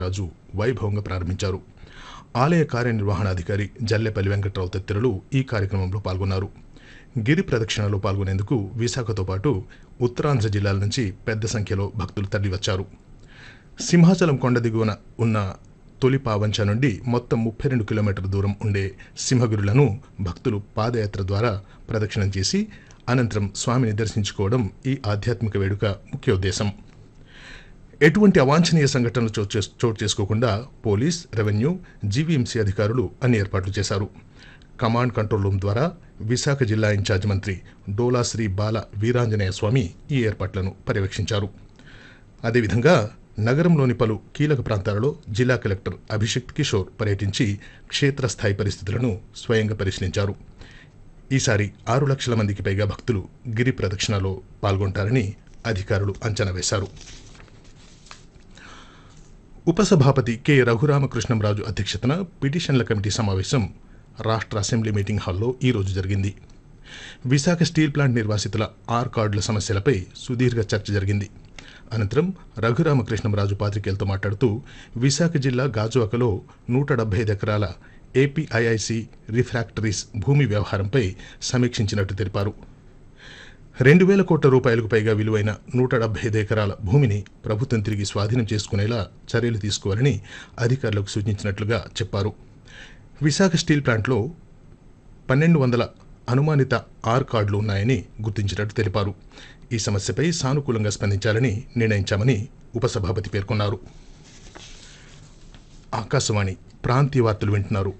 రాజు వైభవంగా ప్రారంభించారు ఆలయ కార్యనిర్వహణాధికారి జల్లెపల్లి వెంకట్రావు తదితరులు ఈ కార్యక్రమంలో పాల్గొన్నారు గిరి ప్రదక్షిణలో పాల్గొనేందుకు విశాఖతో పాటు ఉత్తరాంధ్ర జిల్లాల నుంచి పెద్ద సంఖ్యలో భక్తులు తరలివచ్చారు సింహాచలం కొండ దిగువన ఉన్న తొలి పావంచ నుండి మొత్తం ముప్పై రెండు కిలోమీటర్ల దూరం ఉండే సింహగిరులను భక్తులు పాదయాత్ర ద్వారా ప్రదక్షిణం చేసి అనంతరం స్వామిని దర్శించుకోవడం ఈ ఆధ్యాత్మిక వేడుక ముఖ్య ఉద్దేశం ఎటువంటి అవాంఛనీయ సంఘటనలు చోటు చేస్- చోటు చేసుకోకుండా పోలీస్ రెవెన్యూ జీవీఎంసీ అధికారులు అన్ని ఏర్పాట్లు చేశారు కమాండ్ కంట్రోల్ రూమ్ ద్వారా విశాఖ జిల్లా ఇన్ఛార్జ్ మంత్రి డోలా శ్రీ బాల వీరాంజనేయ స్వామి ఈ ఏర్పాట్లను పర్యవేక్షించారు అదేవిధంగా నగరంలోని పలు కీలక ప్రాంతాలలో జిల్లా కలెక్టర్ అభిషేక్ కిషోర్ పర్యటించి క్షేత్రస్థాయి పరిస్థితులను స్వయంగా పరిశీలించారు ఈసారి ఆరు లక్షల మందికి పైగా భక్తులు గిరి ప్రదక్షిణలో పాల్గొంటారని అధికారులు అంచనా వేశారు ఉపసభాపతి కె రఘురామకృష్ణంరాజు అధ్యక్షతన పిటిషన్ల కమిటీ సమావేశం రాష్ట్ర అసెంబ్లీ మీటింగ్ హాల్లో ఈరోజు జరిగింది విశాఖ స్టీల్ ప్లాంట్ నిర్వాసితుల ఆర్ కార్డుల సమస్యలపై సుదీర్ఘ చర్చ జరిగింది అనంతరం రఘురామకృష్ణంరాజు పాత్రికేయులతో మాట్లాడుతూ విశాఖ జిల్లా గాజువాకలో నూట డెబ్బై ఐదు ఎకరాల ఏపీఐఐసి రిఫ్రాక్టరీస్ భూమి వ్యవహారంపై సమీక్షించినట్టు తెలిపారు రెండు వేల కోట్ల రూపాయలకు పైగా విలువైన నూట డెబ్బై ఐదు ఎకరాల భూమిని ప్రభుత్వం తిరిగి స్వాధీనం చేసుకునేలా చర్యలు తీసుకోవాలని అధికారులకు సూచించినట్లుగా చెప్పారు విశాఖ స్టీల్ ప్లాంట్లో పన్నెండు వందల అనుమానిత ఆర్ కార్డులు ఉన్నాయని గుర్తించినట్టు తెలిపారు ఈ సమస్యపై సానుకూలంగా స్పందించాలని నిర్ణయించామని ఉపసభాపతి పేర్కొన్నారు ఆకాశవాణి ప్రాంతీయ వార్తలు వింటున్నారు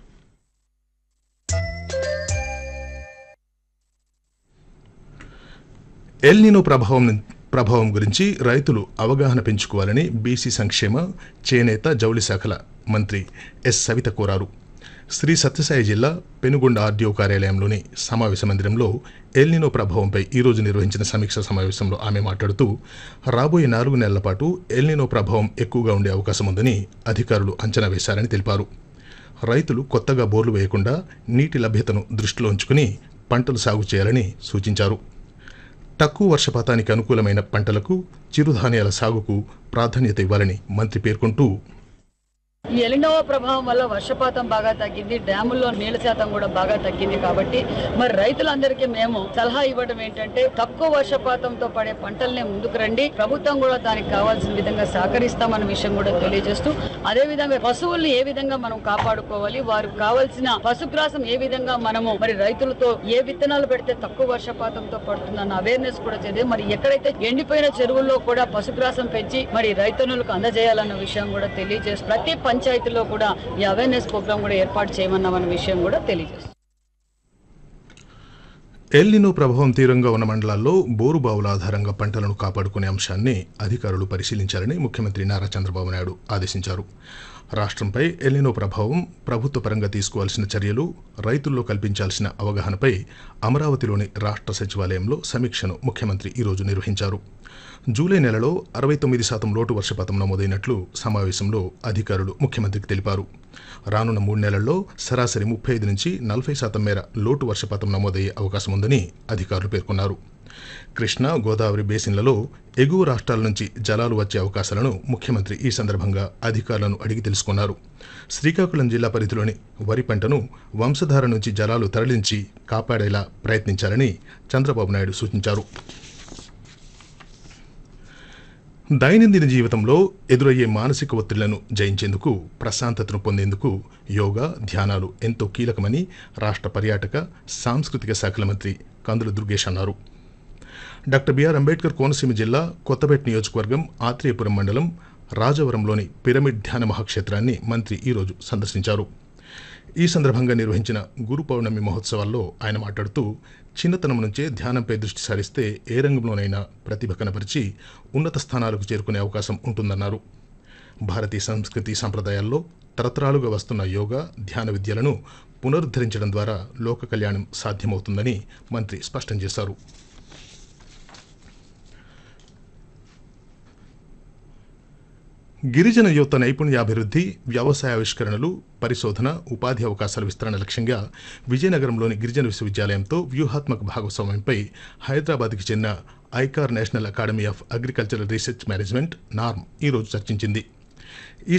ఎల్నినో ప్రభావం ప్రభావం గురించి రైతులు అవగాహన పెంచుకోవాలని బీసీ సంక్షేమ చేనేత జౌళి శాఖల మంత్రి ఎస్ సవిత కోరారు శ్రీ సత్యసాయి జిల్లా పెనుగొండ ఆర్డీఓ కార్యాలయంలోని సమావేశ మందిరంలో ఎల్నినో ప్రభావంపై ఈరోజు నిర్వహించిన సమీక్ష సమావేశంలో ఆమె మాట్లాడుతూ రాబోయే నాలుగు నెలల పాటు ఎల్నినో ప్రభావం ఎక్కువగా ఉండే అవకాశం ఉందని అధికారులు అంచనా వేశారని తెలిపారు రైతులు కొత్తగా బోర్లు వేయకుండా నీటి లభ్యతను దృష్టిలో ఉంచుకుని పంటలు సాగు చేయాలని సూచించారు తక్కువ వర్షపాతానికి అనుకూలమైన పంటలకు చిరుధాన్యాల సాగుకు ప్రాధాన్యత ఇవ్వాలని మంత్రి పేర్కొంటూ ఈ ఎలినోవా ప్రభావం వల్ల వర్షపాతం బాగా తగ్గింది డ్యాముల్లో నీళ్ల శాతం కూడా బాగా తగ్గింది కాబట్టి మరి రైతులందరికీ మేము సలహా ఇవ్వడం ఏంటంటే తక్కువ వర్షపాతంతో పడే పంటల్ని ముందుకు రండి ప్రభుత్వం కూడా దానికి కావాల్సిన విధంగా సహకరిస్తామన్న విషయం కూడా తెలియజేస్తూ అదే విధంగా పశువుల్ని ఏ విధంగా మనం కాపాడుకోవాలి వారికి కావాల్సిన పశుగ్రాసం ఏ విధంగా మనము మరి రైతులతో ఏ విత్తనాలు పెడితే తక్కువ వర్షపాతంతో పడుతుందన్న అవేర్నెస్ కూడా చదివి మరి ఎక్కడైతే ఎండిపోయిన చెరువుల్లో కూడా పశుగ్రాసం పెంచి మరి రైతన్నులకు అందజేయాలన్న విషయం కూడా తెలియజేస్తూ ప్రతి పంచాయతీలో కూడా ఈ అవేర్నెస్ ప్రోగ్రామ్ కూడా ఏర్పాటు చేయమన్నామన్న విషయం కూడా తెలియజేస్తుంది ఎల్నినో ప్రభావం తీవ్రంగా ఉన్న మండలాల్లో బోరు బావుల ఆధారంగా పంటలను కాపాడుకునే అంశాన్ని అధికారులు పరిశీలించాలని ముఖ్యమంత్రి నారా చంద్రబాబు నాయుడు ఆదేశించారు రాష్ట్రంపై ఎల్నినో ప్రభావం ప్రభుత్వ పరంగా తీసుకోవాల్సిన చర్యలు రైతుల్లో కల్పించాల్సిన అవగాహనపై అమరావతిలోని రాష్ట్ర సచివాలయంలో సమీక్షను ముఖ్యమంత్రి ఈరోజు నిర్వహించారు జూలై నెలలో అరవై తొమ్మిది శాతం లోటు వర్షపాతం నమోదైనట్లు సమావేశంలో అధికారులు ముఖ్యమంత్రికి తెలిపారు రానున్న మూడు నెలల్లో సరాసరి ముప్పై ఐదు నుంచి నలభై శాతం మేర లోటు వర్షపాతం నమోదయ్యే అవకాశం ఉందని అధికారులు పేర్కొన్నారు కృష్ణా గోదావరి బేసిన్లలో ఎగువ రాష్ట్రాల నుంచి జలాలు వచ్చే అవకాశాలను ముఖ్యమంత్రి ఈ సందర్భంగా అధికారులను అడిగి తెలుసుకున్నారు శ్రీకాకుళం జిల్లా పరిధిలోని వరి పంటను వంశధార నుంచి జలాలు తరలించి కాపాడేలా ప్రయత్నించాలని చంద్రబాబు నాయుడు సూచించారు దైనందిన జీవితంలో ఎదురయ్యే మానసిక ఒత్తిళ్లను జయించేందుకు ప్రశాంతతను పొందేందుకు యోగా ధ్యానాలు ఎంతో కీలకమని రాష్ట్ర పర్యాటక సాంస్కృతిక శాఖల మంత్రి కందుల దుర్గేష్ అన్నారు డాక్టర్ బిఆర్ అంబేద్కర్ కోనసీమ జిల్లా కొత్తపేట నియోజకవర్గం ఆత్రేయపురం మండలం రాజవరంలోని పిరమిడ్ ధ్యాన మహాక్షేత్రాన్ని మంత్రి ఈరోజు సందర్శించారు ఈ సందర్భంగా నిర్వహించిన గురు పౌర్ణమి మహోత్సవాల్లో ఆయన మాట్లాడుతూ చిన్నతనం నుంచే ధ్యానంపై దృష్టి సారిస్తే ఏ రంగంలోనైనా ప్రతిభ కనపరిచి ఉన్నత స్థానాలకు చేరుకునే అవకాశం ఉంటుందన్నారు భారతీయ సంస్కృతి సంప్రదాయాల్లో తరతరాలుగా వస్తున్న యోగా ధ్యాన విద్యలను పునరుద్ధరించడం ద్వారా లోక కళ్యాణం సాధ్యమవుతుందని మంత్రి స్పష్టం చేశారు గిరిజన యువత నైపుణ్యాభివృద్ధి వ్యవసాయ ఆవిష్కరణలు పరిశోధన ఉపాధి అవకాశాల విస్తరణ లక్ష్యంగా విజయనగరంలోని గిరిజన విశ్వవిద్యాలయంతో వ్యూహాత్మక భాగస్వామ్యంపై హైదరాబాద్కి చెందిన ICAR National Academy of Agricultural Research Management NAARM ఈరోజు చర్చించింది ఈ